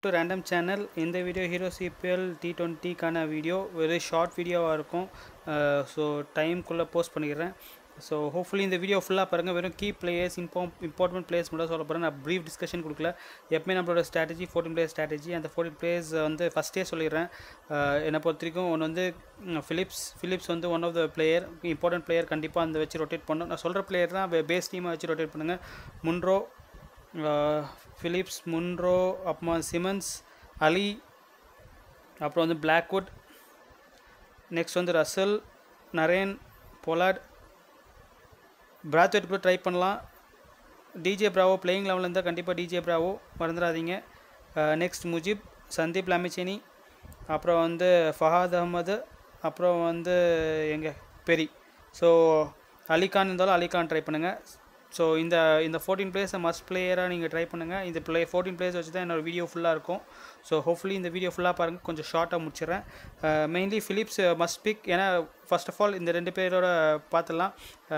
to random channel இந்த video Hero CPL T டுவெண்ட்டிக்கான video very short வீடியோவாக இருக்கும் ஸோ டைம்குள்ளே போஸ்ட் பண்ணிடுறேன் ஸோ ஹோப்ஃபுல்லி இந்த வீடியோ ஃபுல்லாக பாருங்கள் வெறும் கீ பிளேயர்ஸ் இம்போ இம்பார்ட்டன்ட் பிளேயர்ஸ் மட்டும் சொல்ல போகிறேன் நான் ப்ரீஃப் டிஸ்கஷன் கொடுக்கல எப்பவுமே நம்மளோட ஸ்ட்ராட்டஜி ஃபோர்டீன் பிளேயர் ஸ்ட்ராட்டஜி அந்த ஃபோர்டீன் பிளேயர்ஸ் வந்து ஃபஸ்ட்டே சொல்லிடுறேன் என்னை பொறுத்த வரைக்கும் ஒன்று வந்து ஃபிலிப்ஸ் ஃபிலிப்ஸ் வந்து one of the player important player கண்டிப்பாக அந்த வச்சு ரொட்டேட் பண்ணும் நான் சொல்கிற பிளேயர் தான் பேஸ் டீமை வச்சு ரொட்டேட் பண்ணுங்கள் முன்ரோ ஃபிலிப்ஸ் முன்ரோ அப்புறமா சிமன்ஸ் அலி அப்புறம் வந்து பிளாக்வுட் நெக்ஸ்ட் வந்து ரசல் நரேன் பொலாட் பிராத்வேட் கூட ட்ரை பண்ணலாம் டிஜே பிராவோ பிளேயிங் லெவலில் இருந்தால் கண்டிப்பாக டிஜே பிராவோ மறந்துடாதீங்க நெக்ஸ்ட் முஜிப் சந்தீப் லாமிச்சேனி அப்புறம் வந்து ஃபஹாத் அகமது அப்புறம் வந்து எங்கே பெரி ஸோ அலிகான் இருந்தாலும் அலிகான் ட்ரை பண்ணுங்கள் ஸோ இந்த இந்த ஃபோர்டீன் பிளேஸை மஸ்ட் பிளேயராக நீங்கள் ட்ரை பண்ணுங்கள் இந்த பிளே ஃபோர்டீன் பிளேஸ் வச்சு தான் என்னோடய வீடியோ ஃபுல்லாக இருக்கும் ஸோ ஹோப்ஃபுல்லி இந்த வீடியோ ஃபுல்லாக பாருங்கள் கொஞ்சம் ஷார்ட்டாக முடிச்சிடுறேன் மெயின்லி ஃபிலிப்ஸ் மஸ்ட் பிக் ஏன்னா ஃபர்ஸ்ட் ஆஃப் ஆல் இந்த ரெண்டு பேரோட பார்த்துடலாம்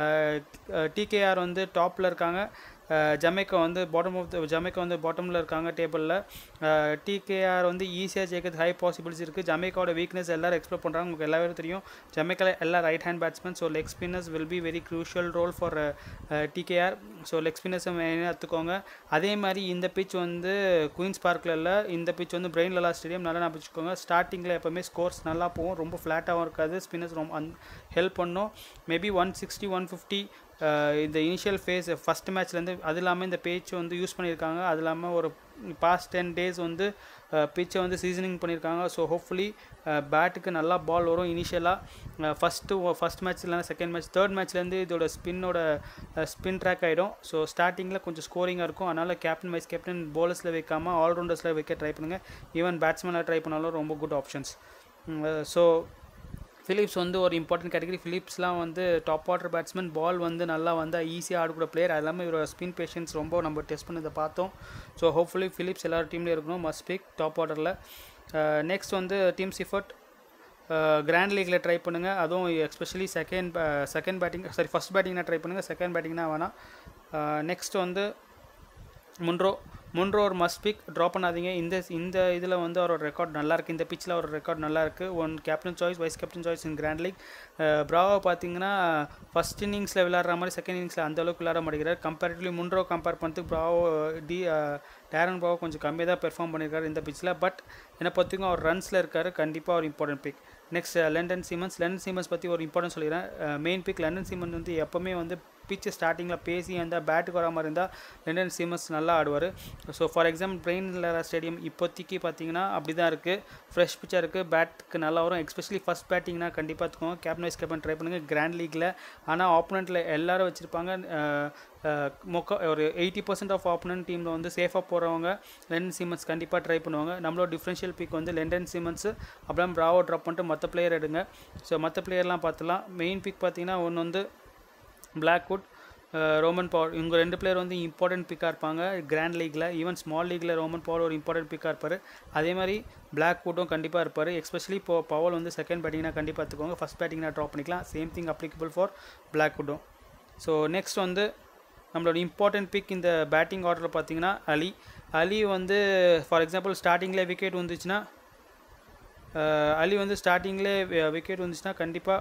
டிகேஆர் வந்து டாப்பில் இருக்காங்க ஜமைக்கா வந்து பாட்டம் ஆஃப் த ஜமைக்கா வந்து பாட்டமில் இருக்காங்க டேபிளில் டிகேஆர் வந்து ஈஸியாக ஜெயிக்கிறது ஹை பாசிபிலிட்டிஸ் இருக்குது ஜமைக்காவோட வீக்னஸ் எல்லோரும் எக்ஸ்ப்ளோர் பண்ணுறாங்க உங்களுக்கு எல்லாரும் தெரியும் ஜமைக்காவில் எல்லா right hand batsman so leg spinners will be very crucial role for TKR so leg ஸ்பின்னர்ஸை மெயினாக எடுத்துக்கோங்க அதே மாதிரி இந்த பிச் வந்து குயின்ஸ் பார்க்கில் இல்லை இந்த பிச் வந்து பிரெயின் லலா ஸ்டேடியம் நல்லா நான் வச்சுக்கோங்க ஸ்டார்டிங்கில் எப்போவுமே ஸ்கோர்ஸ் நல்லா போகும் ரொம்ப ஃப்ளாட்டாகவும் இருக்காது ஸ்பின்னர்ஸ் ரொம்ப அந் ஹெல்ப் பண்ணும் maybe one sixty one fifty இந்த இனிஷியல் ஃபேஸ் ஃபஸ்ட் மேட்ச்லேருந்து அது இல்லாமல் இந்த பேச்சு வந்து யூஸ் பண்ணியிருக்காங்க அது இல்லாமல் ஒரு பாஸ்ட் டென் டேஸ் வந்து பிச்சை வந்து சீசனிங் பண்ணியிருக்காங்க ஸோ ஹோப்ஃபுல்லி பேட்டுக்கு நல்லா பால் வரும் இனிஷியலாக ஃபஸ்ட்டு ஃபஸ்ட் மேட்ச் இல்லைனா செகண்ட் மேட்ச் தேர்ட் மேட்ச்லேருந்து இதோட ஸ்பின்னோட ஸ்பின் ட்ராக் ஆகிடும் ஸோ ஸ்டார்டிங்கில் கொஞ்சம் ஸ்கோரிங்காக இருக்கும் அதனால் கேப்டன் வைஸ் கேப்டன் போலர்ஸில் வைக்காமல் ஆல்ரவுண்டர்ஸில் வைக்க ட்ரை பண்ணுங்கள் ஈவன் பேட்ஸ்மேனாக ட்ரை பண்ணாலும் ரொம்ப குட் ஆப்ஷன்ஸ் ஸோ ஃபிலிப்ஸ் வந்து ஒரு இம்பார்ட்டன்ட் கேட்டகரி ஃபிலிப்ஸ்லாம் வந்து டாப் ஆர்டர் பேட்ஸ்மேன் பால் வந்து நல்லா வந்தால் ஈஸியாக ஆடக்கூடிய பிளேயர் அது இல்லாமல் இவரோட ஸ்பின் பேஷன்ஸ் ரொம்ப நம்ம டெஸ்ட் பண்ணதை பார்த்தோம் ஸோ ஹோப்ஃபுல்லி ஃபிலிப்ஸ் எல்லாரும் டீம்லேயும் இருக்கணும் மஸ்ட் பிக் டாப் ஆர்டரில் நெக்ஸ்ட் வந்து டீம் சிஃபர்ட் கிராண்ட் லீக்கில் ட்ரை பண்ணுங்கள் அதுவும் especially second second batting sorry first பேட்டிங்னா ட்ரை பண்ணுங்கள் செகண்ட் பேட்டிங்னா வேணாம் நெக்ஸ்ட் வந்து முன்ரோ முன்ரோ ஒரு மஸ்ட் பிக் ட்ரா பண்ணாதீங்க இந்த இந்த இதில் வந்து அவரோட ரெக்கார்ட் நல்லா இருக்குது இந்த பிச்சில் அவரோட ரெக்கார்ட் நல்லா இருக்குது one captain choice vice captain choice in grand league Bravo பார்த்தீங்கன்னா ஃபஸ்ட் இன்னிங்ஸில் விளாட்ற மாதிரி செகண்ட் இன்னிங்ஸில் அந்த அளவுக்கு விளாட மாட்டேங்கிறார் கம்பேரிட்டிவ்லி முன்ரோ கம்பேர் பண்ணுறதுக்கு ப்ராவோ டி டேரன் ப்ராவோ கொஞ்சம் கம்மியாக தான் பெர்ஃபார்ம் பண்ணியிருக்காரு இந்த பிச்சில் பட் என்னை பார்த்திங்கன்னா அவர் ரன்ஸில் இருக்கார் கண்டிப்பாக ஒரு important pick next Lendl Simmons Lendl Simmons பற்றி ஒரு இம்பார்ட்டன்ட் சொல்லிடுறேன் மெயின் பிக் லண்டன் சீமன்ஸ் வந்து எப்போவுமே வந்து பிச்சு ஸ்டார்டிங்கில் பேசி இருந்தால் பேட்டுக்கு வர மாதிரி இருந்தால் லண்டன் சீமன்ஸ் நல்லா ஆடுவார் so for example Brian Lara stadium இப்போதைக்கு பார்த்தீங்கன்னா அப்படி தான் இருக்குது ஃப்ரெஷ் பிச்சாக இருக்குது பேட்டுக்கு நல்லா வரும் எஸ்பெஷலி ஃபஸ்ட் பேட்டிங்னா கண்டிப்பாக எடுத்துக்கோங்க கேப்டன் வைஸ் கேப்டன் ட்ரை பண்ணுங்கள் கிராண்ட் லீக்கில் ஆனால் ஆப்போனண்ட்டில் எல்லோரும் வச்சுருப்பாங்க மொக்க ஒரு எயிட்டி பர்சன்ட் ஆஃப் ஆப்போனன்ட் டீமில் வந்து சேஃபாக போகிறவங்க லெண்டன் சீமன்ஸ் கண்டிப்பாக ட்ரை பண்ணுவாங்க நம்மளோட டிஃப்ரென்ஷியல் பிக் வந்து லெண்டன் சீமன்ஸு அப்புறம் ப்ராவோ ட்ராப் பண்ணிட்டு மற்ற பிளேயர் எடுங்க ஸோ மற்ற பிளேயர்லாம் பார்த்துலாம் மெயின் பிக் பார்த்தீங்கன்னா ஒன்று வந்து பிளாக்வுட் ரோமன் பவர் இவங்க ரெண்டு பிளேயர் வந்து இம்பார்ட்டன்ட் பிக்காக இருப்பாங்க கிராண்ட் லீக்கில் ஈவன் ஸ்மால் லீக்கில் ரோமன் பவர் ஒரு இம்பார்ட்டன்ட் பிக்காக இருப்பார் அதே மாதிரி பிளாக் வுட்டும் கண்டிப்பாக இருப்பார் எஸ்பெஷலி இப்போ பவர் வந்து செகண்ட் பேட்டிங்னா கண்டிப்பாக எடுத்துக்கோங்க ஃபஸ்ட் பேட்டிங்னா ட்ராப் பண்ணிக்கலாம் சேம் திங் அப்ளிகபிள் ஃபார் பிளாக் வுட்டும் ஸோ நெக்ஸ்ட் வந்து நம்மளோட இம்பார்ட்டன்ட் பிக் இந்த பேட்டிங் ஆர்டரில் பார்த்தீங்கன்னா அலி அலி வந்து ஃபார் எக்ஸாம்பிள் ஸ்டார்டிங்கில் விக்கெட் வந்துச்சுன்னா அலி வந்து ஸ்டார்டிங்லேயே விக்கெட் வந்துச்சுன்னா கண்டிப்பாக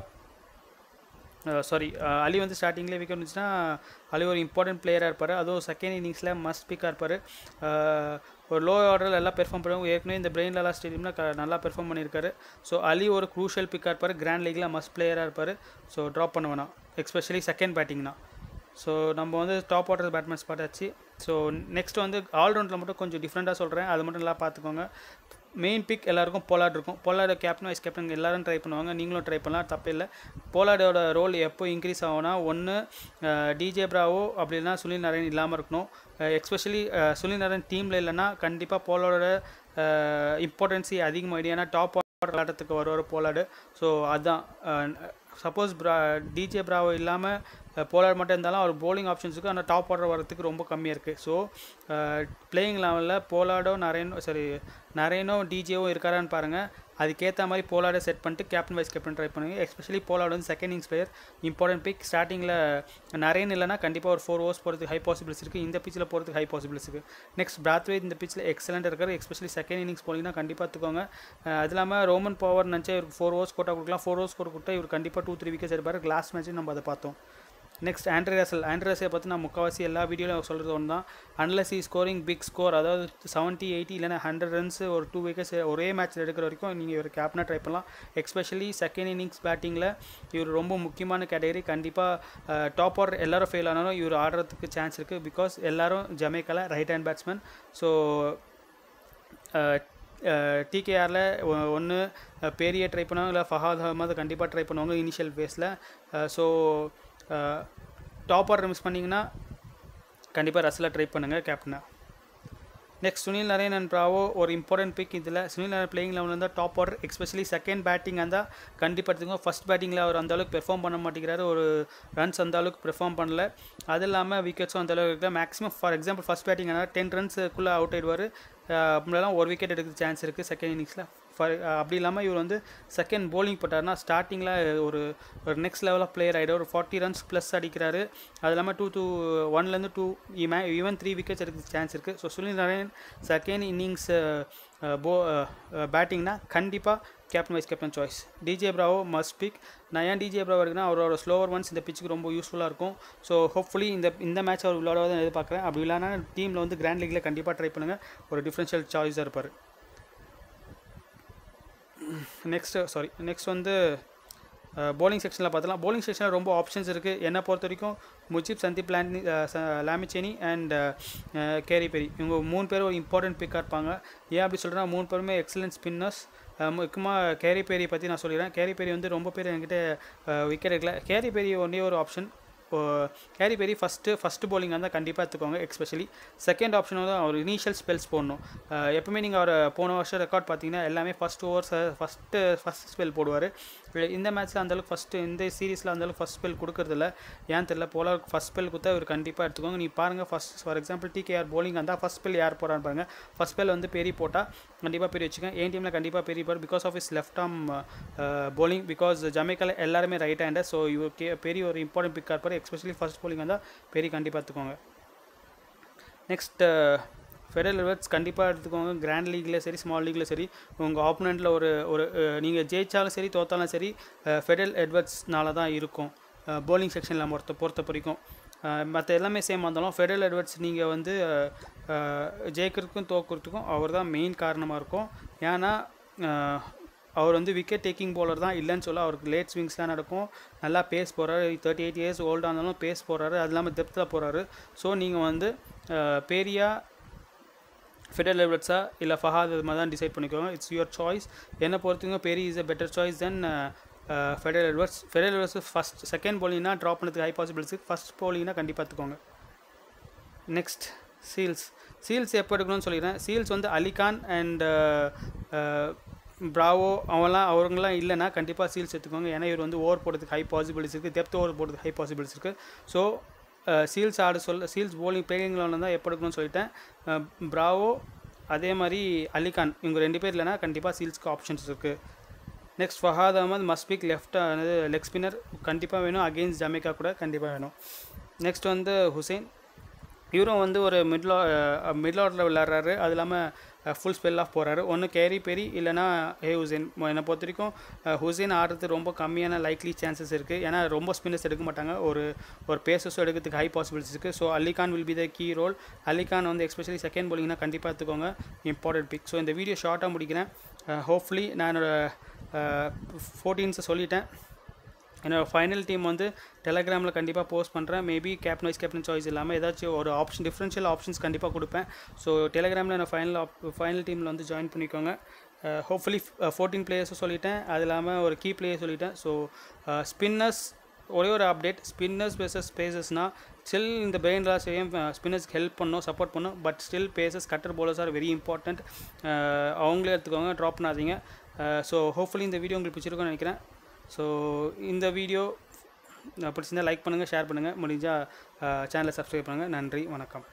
சாரி அலி வந்து ஸ்டார்டிங்லேயே விக்கெட் வந்துச்சுன்னா அலி ஒரு இம்பார்ட்டன்ட் பிளேயராக இருப்பார் அதுவும் செகண்ட் இன்னிங்ஸில் மஸ்ட் பிக்காக இருப்பார் ஒரு லோ ஆர்டரில் எல்லாம் பெர்ஃபார்ம் பண்ணுவாங்க ஏற்கனவே இந்த பிரெயின் லலா ஸ்டேடியமில் க நல்லா பெர்ஃபார்ம் பண்ணியிருக்காரு ஸோ அலி ஒரு க்ரூஷியல் பிக்காக இருப்பார் கிராண்ட் லீக்கில் மஸ்ட் பிளேயராக இருப்பார் ஸோ ட்ராப் பண்ண வேணாம் எஸ்பெஷலி செகண்ட் பேட்டிங்னா ஸோ நம்ம வந்து டாப் ஆர்டர் பேட்மேன்ஸ் பார்த்தாச்சு ஸோ நெக்ஸ்ட் வந்து ஆல்ரவுண்டில் மட்டும் கொஞ்சம் டிஃப்ரெண்ட்டாக சொல்கிறேன் அது மட்டும் நல்லா பார்த்துக்கோங்க மெயின் பிக் எல்லாருக்கும் போலாட் இருக்கும் போலாடு கேப்டன் வைஸ் கேப்டன் எல்லாரும் ட்ரை பண்ணுவாங்க நீங்களும் ட்ரை பண்ணலாம் தப்பே இல்லை போலாடோட ரோல் எப்போ இன்க்ரீஸ் ஆகும்னா ஒன்று டிஜே பிராவோ அப்படி இல்லைனா சுனில் நரேன் இல்லாமல் இருக்கணும் எஸ்பெஷலி சுனில் நரேன் டீமில் இல்லைன்னா கண்டிப்பாக போலாடோட இம்பார்ட்டன்ஸி அதிகமாகிடும் ஏன்னா டாப் ஆர்டர் விளாட்டத்துக்கு வருவார் போலாடு ஸோ அதுதான் சப்போஸ் ப்ரா டிஜே பிராவோ இல்லாமல் போலார் மட்டும் இருந்தாலும் அவர் bowling ஆப்ஷன்ஸ் இருக்குது ஆனால் டாப் ஆர்டர் வரதுக்கு ரொம்ப கம்மியாக இருக்குது ஸோ பிளேயிங் லெவலில் போலார்டோ நரேனோ சாரி நரேனோ டிஜேவும் இருக்காரான்னு பாருங்கள் அதுக்கேற்ற மாதிரி போலார்டை செட் பண்ணிட்டு கேப்டன் வைஸ் கேப்டன் ட்ரை பண்ணுங்க எஸ்பெஷலி போலார்டு வந்து second innings player important pick ஸ்டார்டிங்கில் நரேன் இல்லைனா கண்டிப்பாக ஒரு ஃபோர் ஓவர்ஸ் போகிறதுக்கு ஹை பாசிபிலிஸ் இருக்குது இந்த பிச்சில் போகிறதுக்கு ஹை பாசிபிலிஸ் இருக்குது நெக்ஸ்ட் பிராத்வே இந்த பிச்சில் எக்ஸலண்ட் இருக்கார் எஸ்பெஷலி செகண்ட் இன்னிங்ஸ் போனீங்கன்னா கண்டிப்பாக எடுத்துக்கோங்க அஹ் அது இல்லாமல் ரோமன் பவர் நினச்சா இவருக்கு ஃபோர் ஓவர்ஸ் கோட்டா கொடுக்கலாம் ஃபோர் ஓவர்ஸ் கோட்டா கொடுத்தா இவர் கண்டிப்பாக டூ த்ரீ விக்கெட்ஸ் எடுப்பார் லாஸ்ட் மேட்ச் நம்ம அதை பார்த்தோம் நெக்ஸ்ட் ஆண்ட்ரி ரசல் ஆண்ட்ரி ரசலை பற்றி நான் முக்கால்வாசி எல்லா வீடியோவில் சொல்கிறது ஒன்று தான் அன்லஸ் இ ஸ்கோரிங் பிக் ஸ்கோர் அதாவது செவன்ட்டி எயிட்டி இல்லைனா ஹண்ட்ரட் ரன்ஸ் ஒரு டூ விக்கெட்ஸ் ஒரே மேட்ச்சில் எடுக்கிற வரைக்கும் நீங்கள் இவர் கேப்டனாக ட்ரை பண்ணலாம் எஸ்பெஷலி செகண்ட் இன்னிங்ஸ் பேட்டிங்கில் இவர் ரொம்ப முக்கியமான கேட்டகரி கண்டிப்பாக டாப் ஆர்டர் எல்லாரும் ஃபெயில் ஆனாலும் இவர் ஆடுறதுக்கு சான்ஸ் இருக்குது பிகாஸ் எல்லாரும் ஜமேக்கால ரைட் ஹேண்ட் பேட்ஸ்மேன் ஸோ டிகேஆரில் ஒன்று பெரிய ட்ரை பண்ணுவாங்க இல்லை ஃபஹாத் அஹமது கண்டிப்பாக ட்ரை பண்ணுவாங்க இனிஷியல் ஃபேஸில் ஸோ டாப் ஆர்டர் மிஸ் பண்ணிங்கன்னா கண்டிப்பாக ரசில் ட்ரை பண்ணுங்கள் கேப்டனாக next Sunil Narine and Bravo ஒரு இம்பார்ட்டன்ட் பிக் இதில் சுனில் நரேன் பிளேயிங் லெவலில் இருந்தால் top order especially second batting இருந்தால் கண்டிப்பாக எடுத்துக்கோங்க ஃபஸ்ட் பேட்டிங்கில் அவர் அந்த அளவுக்கு பெர்ஃபார்ம் பண்ண மாட்டேங்கிறாரு ஒரு ரன்ஸ் அந்த அளவுக்கு பெர்ஃபார்ம் பண்ணல அது இல்லாமல் விக்கெட்ஸும் அந்த அளவுக்கு இருக்கல maximum for example first batting ஆனால் டென் ரன்ஸுக்குள்ளே அவுட் ஆயிடுவார் அப்படிலாம் ஒரு விக்கெட் எடுக்க சான்ஸ் இருக்குது செகண்ட் இன்னிங்ஸில் ஃபார் அப்படி இல்லாமல் இவர் வந்து செகண்ட் bowling போட்டார்னா ஸ்டார்டிங்கில் ஒரு ஒரு நெக்ஸ்ட் லெவல் ஆஃப் பிளேயர் ஆகிடும் ஒரு ஃபார்ட்டி ரன்ஸ் ப்ளஸ் அடிக்கிறாரு அது இல்லாமல் டூ டூ ஒன்லேருந்து டூ ஈவன் த்ரீ விக்கெட்ஸ் எடுக்க சான்ஸ் இருக்குது so Sunil Narine second innings போ பேட்டிங்னா கண்டிப்பாக captain vice captain choice DJ Bravo must pick நான் ஏன் டிஜே பிராவோ இருக்குன்னா அவரோட ஸ்லோவர் ஒன்ஸ் இந்த பிச்சுக்கு ரொம்ப யூஸ்ஃபுல்லாக இருக்கும் ஸோ ஹோப்ஃபுல்லி இந்த இந்த மேட்ச் அவர் விளையாடுவதை எதிர்பார்க்குறேன் அப்படி இல்லைனா டீமில் வந்து கிராண்ட் லீக்கில் கண்டிப்பாக ட்ரை பண்ணுங்கள் ஒரு டிஃப்ரென்ஷியல் சாய்ஸாக இருப்பார் நெக்ஸ்ட்டு சாரி நெக்ஸ்ட் வந்து bowling செக்ஷனில் பார்த்தலாம் bowling செக்ஷனில் ரொம்ப ஆப்ஷன்ஸ் இருக்குது என்னை பொறுத்த வரைக்கும் முஜிப் சந்தீப் லாண்டி லாமிச்சேனி அண்ட் கேரி பெரி இவங்க மூணு பேர் ஒரு இம்பார்ட்டன்ட் பிக்காக இருப்பாங்க ஏன் அப்படி சொல்கிறேன்னா மூணு பேருமே எக்ஸலன்ட் ஸ்பின்னர்ஸ் முக்கியமாக கேரி பெரி பற்றி நான் சொல்லிடுறேன் கேரி பெரி வந்து ரொம்ப பேர் என்கிட்ட விக்கெட் எடுக்கல கேரி பெரி ஒன்றே ஒரு option Khary Pierre first first bowling இருந்தால் கண்டிப்பாக எடுத்துக்கோங்க எஸ்பெஷலி செகண்ட் ஆப்ஷன் வந்து அவர் இனிஷியல் ஸ்பெல்ஸ் போடணும் அஹ் எப்பவுமே நீங்கள் அவர் போன வருஷம் ரெக்கார்ட் பார்த்தீங்கன்னா எல்லாமே first overs first first spell போடுவார் இந்த மேட்ச்சில் அந்தளவுக்கு ஃபஸ்ட்டு இந்த சீரீஸில் அந்தளவுக்கு ஃபஸ்ட் ஸ்பெல் கொடுக்கறதில்ல ஏன் தெரியல போல ஃபஸ்ட் ஸ்பெல் கொடுத்தா இவர் கண்டிப்பாக எடுத்துக்கோங்க நீ பாருங்கள் first for example TKR bowling இருந்தால் ஃபஸ்ட் ஸ்பெல் யார் போகிறான்னு பாருங்கள் ஃபஸ்ட் ஸ்பெல் வந்து பெரிய போட்டால் கண்டிப்பாக பெரிய வச்சுக்கோங்க என் டீமில் கண்டிப்பாக பெரிய போர் because of is left arm bowling because ஜமேக்கால எல்லாருமே ரைட் ஹேண்டர் ஸோ இவர் கே பெரிய ஒரு இம்பார்ட்டன்ட் பிக்காக இருப்பார் எஸ்பெஷலி ஃபஸ்ட் bowling வந்தால் பெரிய கண்டிப்பாக எடுத்துக்கோங்க நெக்ஸ்ட் ஃபெடரல் எட்வர்ட்ஸ் கண்டிப்பாக எடுத்துக்கோங்க கிராண்ட் லீக்ல சரி ஸ்மால் லீக்ல சரி உங்கள் ஆப்போனண்ட்டில் ஒரு ஒரு நீங்கள் ஜெயிச்சாலும் சரி தோத்தாலும் சரி ஃபெடரல் எட்வர்ட்ஸ்னால தான் இருக்கும் bowling செக்ஷனில் பொறுத்த பொறுத்த வரைக்கும் மற்ற எல்லாமே சேமாக இருந்தாலும் ஃபெடரல் எட்வர்ட்ஸ் நீங்கள் வந்து அஹ், அஹ், ஜெயிக்கிறதுக்கும் தோக்கிறதுக்கும் அவர் தான் மெயின் காரணமாக இருக்கும் ஏன்னா அஹ், அவர் வந்து விக்கெட் டேக்கிங் bowler தான் இல்லைன்னு சொல்ல அவருக்கு லேட் ஸ்விங்ஸ்லாம் நடக்கும் நல்லா பேஸ் போகிறாரு தேர்ட்டி எயிட் இயர்ஸ் ஓல்டாக இருந்தாலும் பேஸ் போகிறாரு அது இல்லாமல் டெப்த்தில் போகிறாரு ஸோ நீங்கள் வந்து அஹ், பெரியா ஃபெடரல் எவரட்ஸா இல்லை ஃபஹாத் அது மாதிரி தான் டிசைட் பண்ணிக்கோங்க இட்ஸ் யுவர் சாய்ஸ் என்னை பொறுத்தவரைக்கும் Pierre is a better choice then Fidel Edwards Fidel Edwards first second bowlingனா ட்ராப் பண்ணதுக்கு ஹை பாசிபிலிட்டி ஃபஸ்ட் bowlingனா கண்டிப்பாக எடுத்துக்கோங்க நெக்ஸ்ட் சீல்ஸ் சீல்ஸ் எப்போ எடுக்கணும்னு சொல்லிடுறேன் சீல்ஸ் வந்து அலிகான் அண்ட் பிராவோ அவங்களாம் அவங்களாம் இல்லைன்னா கண்டிப்பாக சீல்ஸ் எடுத்துக்கோங்க ஏன்னா இவர் வந்து ஓவர் போடுறதுக்கு ஹை பாசிபிலிட்டிஸ் இருக்குது டெப்த் ஓவர் போடுறதுக்கு ஹை பாசிபிலிட்டிஸ் இருக்குது ஸோ சீல்ஸ் ஆட சொல்ல சீல்ஸ் bowling பேக்கிங்கில் தான் எப்போ எடுக்கணும்னு சொல்லிட்டேன் பிராவோ அதே மாதிரி அலிகான் இவங்க ரெண்டு பேர் இல்லைன்னா கண்டிப்பாக சீல்ஸ்க்கு ஆப்ஷன்ஸ் இருக்குது நெக்ஸ்ட் ஃபஹாத் அகமது மஸ்பிக் லெஃப்ட் லெக் ஸ்பின்னர் கண்டிப்பாக வேணும் அகெயின்ஸ்ட் ஜமேக்கா கூட கண்டிப்பாக வேணும் நெக்ஸ்ட் வந்து ஹுசைன் இவரும் வந்து ஒரு மிடில் மிடில் ஆர்டரில் விளையாடுறாரு அது இல்லாமல் ஃபுல் ஸ்பெல் ஆஃப் போகிறாரு ஒன்று கேரி பெரி இல்லைனா ஹே ஹுசைன் மொ- என்னை பொறுத்த வரைக்கும் அஹ், ஹுசைன் ஆடுறது ரொம்ப கம்மியான லைக்லி சான்சஸ் இருக்குது ஏன்னா ரொம்ப ஸ்பின்னர்ஸ் எடுக்க மாட்டாங்க ஒரு ஒரு பேசஸும் எடுக்கிறதுக்கு ஹை பாசிபிலிட்டிஸ் இருக்குது so Ali Khan will be the key role Ali Khan வந்து எஸ்பெஷலி செகண்ட் bowlingனா கண்டிப்பாக எடுத்துக்கோங்க இம்பார்ட்டன்ட் பிக் ஸோ இந்த வீடியோ ஷார்ட்டாக முடிக்கிறேன் ஹோப்ஃபுல்லி நான் என்னோட ஃபோர்டீன்ஸை சொல்லிட்டேன் என்னோட ஃபைனல் டீம் வந்து டெலகிராமில் கண்டிப்பாக போஸ்ட் பண்ணுறேன் maybe captain vice captain choice இல்லாமல் ஏதாச்சும் ஒரு ஆப்ஷன் டிஃப்ரென்ஷியல் ஆப்ஷன்ஸ் கண்டிப்பாக கொடுப்பேன் ஸோ டெலகிராமில் நான் ஃபைனல் ஃபைனல் டீமில் வந்து ஜாயின் பண்ணிக்கோங்க ஹோப்ஃபுல்லி ஃபோர்டீன் பிளேயர்ஸும் சொல்லிட்டேன் அது இல்லாமல் ஒரு கீ பிளேயர் சொல்லிட்டேன் ஸோ ஸ்பின்னர்ஸ் ஒரே ஒரு அப்டேட் ஸ்பின்னர்ஸ் பேசஸ் பேசஸ்னால் ஸ்டில் இந்த பிரெயின் லாஸையும் ஸ்பின்னர்ஸ்க்கு ஹெல்ப் பண்ணும் சப்போர்ட் பண்ணும் but still pacers cutter bowlers are very important அவங்களே எடுத்துக்கோங்க ட்ராப் பண்ணாதீங்க ஸோ ஹோப்ஃபுல்லி இந்த வீடியோ உங்களுக்கு பிடிச்சிருக்கும்னு நினைக்கிறேன் ஸோ இந்த வீடியோ பிடிச்சிருந்தா லைக் பண்ணுங்கள் ஷேர் பண்ணுங்கள் முடிஞ்சால் சேனலை சப்ஸ்கிரைப் பண்ணுங்கள் நன்றி வணக்கம்